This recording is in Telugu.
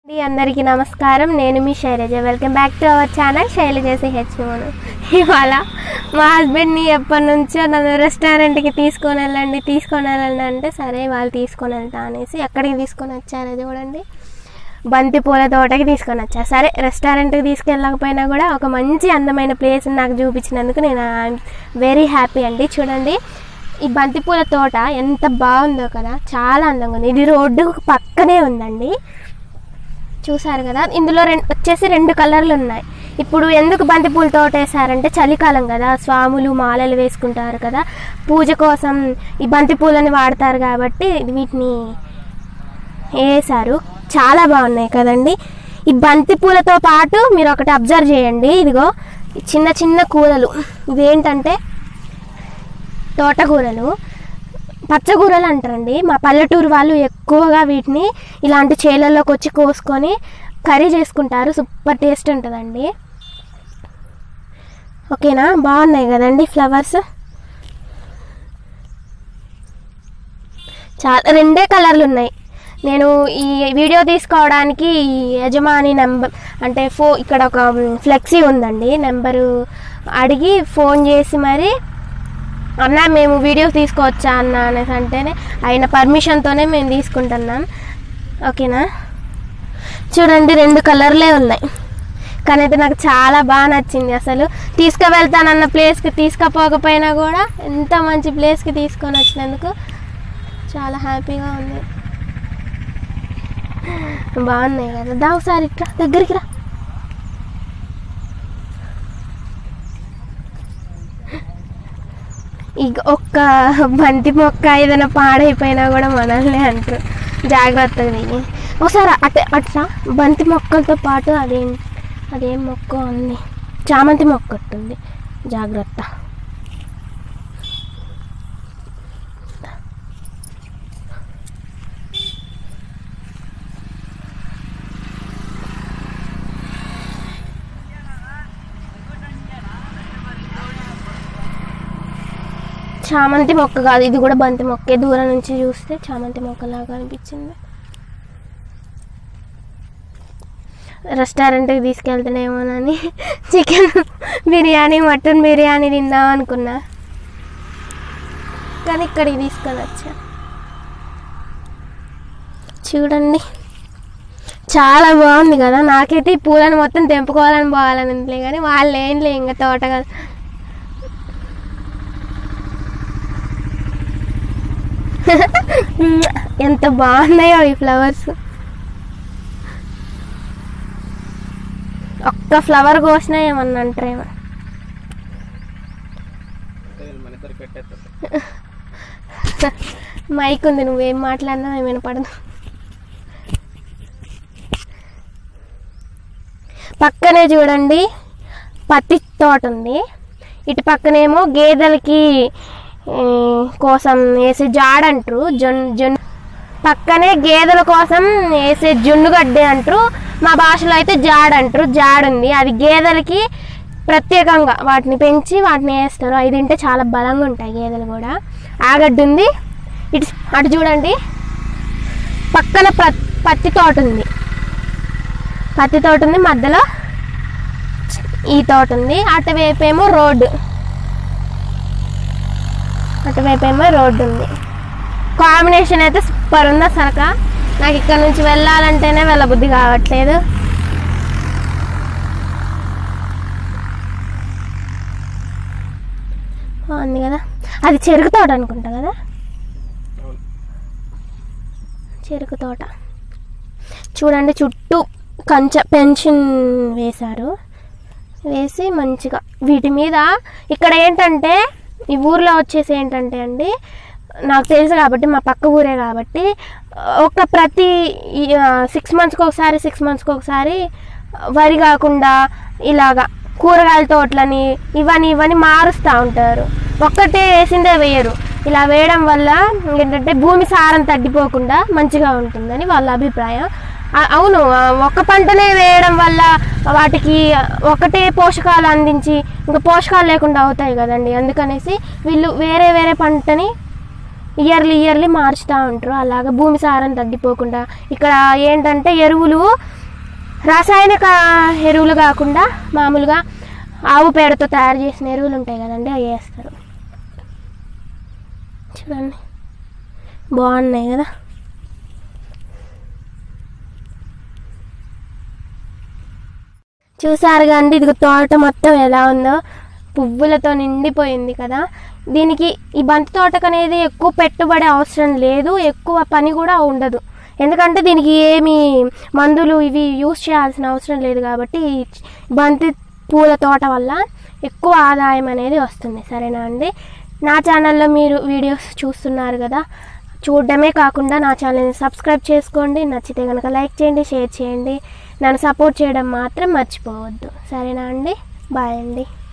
అండి అందరికీ నమస్కారం నేను మీ Shailaja welcome back to our channel Shailaja సిహెచ్మోను ఇవాళ మా హస్బెండ్ని ఎప్పటి నుంచో నన్ను రెస్టారెంట్కి తీసుకొని వెళ్ళండి తీసుకొని వెళ్ళండి అంటే సరే వాళ్ళు తీసుకొని వెళ్తా అనేసి ఎక్కడికి తీసుకొని వచ్చారో చూడండి బంతి పూల తోటకి తీసుకొని వచ్చారు సరే రెస్టారెంట్కి తీసుకెళ్ళకపోయినా కూడా ఒక మంచి అందమైన ప్లేస్ నాకు చూపించినందుకు నేను వెరీ హ్యాపీ అండి చూడండి ఈ బంతిపూల తోట ఎంత బాగుందో కదా చాలా అందంగా ఉంది ఇది రోడ్డు పక్కనే ఉందండి చూసారు కదా ఇందులో రెండు వచ్చేసి రెండు కలర్లు ఉన్నాయి ఇప్పుడు ఎందుకు బంతిపూల తోట వేసారంటే చలికాలం కదా స్వాములు మాలలు వేసుకుంటారు కదా పూజ కోసం ఈ బంతిపూలని వాడతారు కాబట్టి వీటిని వేసారు చాలా బాగున్నాయి కదండి ఈ బంతి పూలతో పాటు మీరు ఒకటి అబ్జర్వ్ చేయండి ఇదిగో ఈ చిన్న చిన్న కూరలు ఇవేంటంటే తోటకూరలు పచ్చకూరలు అంటారండి మా పల్లెటూరు వాళ్ళు ఎక్కువగా వీటిని ఇలాంటి చేలల్లోకి వచ్చి కోసుకొని కర్రీ చేసుకుంటారు సూపర్ టేస్ట్ ఉంటుందండి ఓకేనా బాగున్నాయి కదండి ఫ్లవర్స్ చాలా రెండే కలర్లు ఉన్నాయి నేను ఈ వీడియో తీసుకోవడానికి ఈ యజమాని నెంబర్ అంటే ఫో ఇక్కడ ఒక ఫ్లెక్సీ ఉందండి నెంబరు అడిగి ఫోన్ చేసి మరి అన్న మేము వీడియో తీసుకోవచ్చా అన్న అనేసి అంటేనే ఆయన పర్మిషన్తోనే మేము తీసుకుంటున్నాం ఓకేనా చూడండి రెండు కలర్లే ఉన్నాయి కానీ అయితే నాకు చాలా బాగా నచ్చింది అసలు తీసుకువెళ్తానన్న ప్లేస్కి తీసుకుపోకపోయినా కూడా ఎంత మంచి ప్లేస్కి తీసుకొని వచ్చినందుకు చాలా హ్యాపీగా ఉంది బాగున్నాయి కదా దా ఒకసారి ఇట్లా దగ్గరికి రా ఇక ఒక్క బంతి మొక్క ఏదైనా పాడైపోయినా కూడా మనల్ని అంటారు జాగ్రత్తగా దిగి ఒకసారి అట్ అట్లా బంతి మొక్కలతో పాటు అదేం అదేం మొక్క ఉంది చామంతి మొక్క ఉంటుంది జాగ్రత్త చామంతి మొక్క కాదు ఇది కూడా బంతి మొక్కే దూరం నుంచి చూస్తే చామంతి మొక్కలాగా అనిపించింది రెస్టారెంట్కి తీసుకెళ్తేనేమోనని చికెన్ బిర్యానీ మటన్ బిర్యానీ తిందాం అనుకున్నా కానీ ఇక్కడికి తీసుకొని వచ్చా చూడండి చాలా బాగుంది కదా నాకైతే ఈ పూలను మొత్తం తెంపుకోవాలని పోవాలని ఉందిలే కానీ వాళ్ళు ఏంలే ఇంకా తోటగా ఎంత బాగున్నాయో ఈ ఫ్లవర్స్ ఒక్క ఫ్లవర్ కోసినా ఏమన్నా అంటారేమో మైక్ ఉంది నువ్వేం మాట్లాడినా ఏమైనా వినపడదు పక్కనే చూడండి పత్తి తోట ఉంది ఇటు పక్కనేమో గేదెలకి ఈ, కోసం వేసే జాడంటారు జొన్ జొన్ పక్కనే గేదెల కోసం వేసే జున్ను గడ్డి అంటారు మా భాషలో అయితే జాడ్ అంటారు జాడ్ ఉంది అది గేదెలకి ప్రత్యేకంగా వాటిని పెంచి వాటిని వేస్తారు అవి తింటే చాలా బలంగా ఉంటాయి గేదెలు కూడా ఆ గడ్డి ఉంది ఇటు అటు చూడండి పక్కన ప్ర పత్తి తోట ఉంది పత్తి తోట ఉంది మధ్యలో ఈ తోట ఉంది అటువైపేమో రోడ్డు అటువైపేమో రోడ్డు ఉంది కాంబినేషన్ అయితే సూపర్ ఉంది అసలు నాకు ఇక్కడ నుంచి వెళ్ళాలంటేనే వెళ్ళబుద్ధి కావట్లేదు బాగుంది కదా అది చెరుకు తోట అనుకుంటా కదా చెరుకు తోట చూడండి చుట్టూ కంచె పెన్షన్ వేశారు వేసి మంచిగా వీటి మీద ఇక్కడ ఏంటంటే ఈ ఊర్లో వచ్చేసి ఏంటంటే అండి నాకు తెలుసు కాబట్టి మా పక్క ఊరే కాబట్టి ఒక ప్రతి సిక్స్ మంత్స్కి ఒకసారి సిక్స్ మంత్స్కి ఒకసారి వరి కాకుండా ఇలాగా కూరగాయల తోటలని ఇవన్నీ ఇవన్నీ మారుస్తూ ఉంటారు ఒక్కటే వేసిందే వేయరు ఇలా వేయడం వల్ల ఏంటంటే భూమి సారం తగ్గిపోకుండా మంచిగా ఉంటుందని వాళ్ళ అభిప్రాయం ఆ- అవును ఆ ఒక్క పంటనే వేయడం వల్ల వాటికి ఒకటే పోషకాలు అందించి ఇంకా పోషకాలు లేకుండా అవుతాయి కదండి అందుకనేసి వీళ్ళు వేరే వేరే పంటని ఇయర్లీ ఇయర్లీ మార్చుతూ ఉంటారు అలాగా భూమి సారం తగ్గిపోకుండా ఇక్కడ ఏంటంటే ఎరువులు రాసాయనిక ఎరువులు కాకుండా మామూలుగా ఆవు పేడతో తయారు చేసిన ఎరువులు ఉంటాయి కదండి అవి వేస్తారు చూడండి బాగున్నాయి కదా చూసారు కండి ఇది తోట మొత్తం ఎలా ఉందో పువ్వులతో నిండిపోయింది కదా దీనికి ఈ బంతి తోటకు అనేది ఎక్కువ పెట్టుబడి అవసరం లేదు ఎక్కువ పని కూడా ఉండదు ఎందుకంటే దీనికి ఏమి మందులు ఇవి యూస్ చేయాల్సిన అవసరం లేదు కాబట్టి ఈ బంతి పూల తోట వల్ల ఎక్కువ ఆదాయం అనేది వస్తుంది సరేనా అండి నా ఛానల్లో మీరు వీడియోస్ చూస్తున్నారు కదా చూడడమే కాకుండా నా ఛానల్ని సబ్స్క్రైబ్ చేసుకోండి నచ్చితే కనుక లైక్ చేయండి షేర్ చేయండి నన్ను సపోర్ట్ చేయడం మాత్రం మర్చిపోవద్దు సరేనా అండి బాయ్ అండి